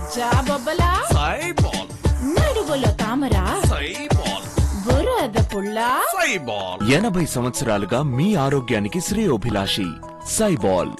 జాబొబ్బలా సైబాల్ నడువులో తామరా సైబాల్ బురద పుల్ల సైబాల్ ఎనభై సంవత్సరాలుగా మీ ఆరోగ్యానికి శ్రేయోభిలాషి సైబాల్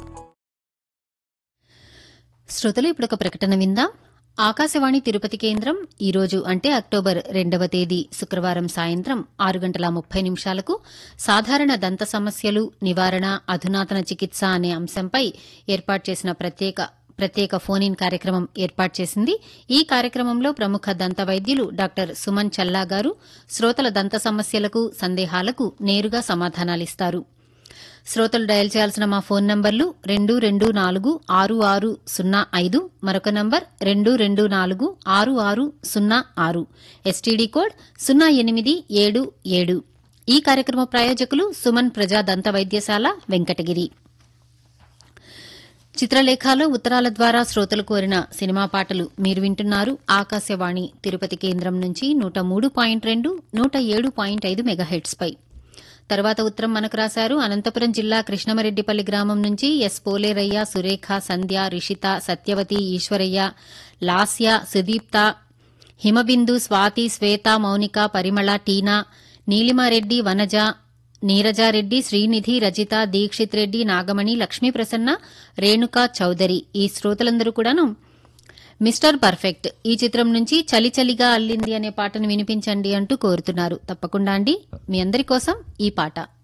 శ్రోతలు ఇప్పుడు ఒక ప్రకటన విందాం ఆకాశవాణి తిరుపతి కేంద్రం ఈరోజు అంటే అక్టోబర్ రెండవ తేదీ శుక్రవారం సాయంత్రం ఆరు గంటల ముప్పై నిమిషాలకు సాధారణ దంత సమస్యలు నివారణ అధునాతన చికిత్స అనే అంశంపై ఏర్పాటు చేసిన ప్రత్యేక ప్రత్యేక ఫోన్ ఇన్ కార్యక్రమం ఏర్పాటు చేసింది ఈ కార్యక్రమంలో ప్రముఖ దంత వైద్యులు డాక్టర్ సుమన్ చల్లా గారు శ్రోతల దంత సమస్యలకు సందేహాలకు నేరుగా సమాధానాలిస్తారు శ్రోతలు డయల్ చేయాల్సిన మా ఫోన్ నంబర్లు రెండు రెండు నాలుగు ఆరు ఆరు సున్నా ఐదు మరొక నంబర్ రెండు రెండు నాలుగు ఆరు ఆరు సున్నా ఆరు ఎస్టీడీ కోడ్ సున్నా ఎనిమిది ఏడు ఏడు ఈ కార్యక్రమ ప్రాయోజకులు సుమన్ ప్రజా దంత వైద్యశాల వెంకటగిరి చిత్రలేఖలో ఉత్తరాల ద్వారా శ్రోతలు కోరిన సినిమా పాటలు మీరు వింటున్నారు ఆకాశవాణి తిరుపతి కేంద్రం నుంచి నూట మూడు పాయింట్ రెండు నూట ఏడు పాయింట్ ఐదు మెగాహెట్స్ పై తర్వాత ఉత్తరం మనకు రాశారు అనంతపురం జిల్లా కృష్ణమరెడ్డిపల్లి గ్రామం నుంచి ఎస్ పోలేరయ్య సురేఖ సంధ్య రిషిత సత్యవతి ఈశ్వరయ్య లాస్య సుదీప్త హిమబిందు స్వాతి శ్వేత మౌనిక పరిమళ టీనా నీలిమారెడ్డి వనజ నీరజారెడ్డి శ్రీనిధి రజిత దీక్షిత్ రెడ్డి నాగమణి లక్ష్మీ ప్రసన్న రేణుకా చౌదరి ఈ శ్రోతలందరూ కూడాను మిస్టర్ పర్ఫెక్ట్ ఈ చిత్రం నుంచి చలి చలిగా అల్లింది అనే పాటను వినిపించండి అంటూ కోరుతున్నారు తప్పకుండా అండి మీ అందరి కోసం ఈ పాట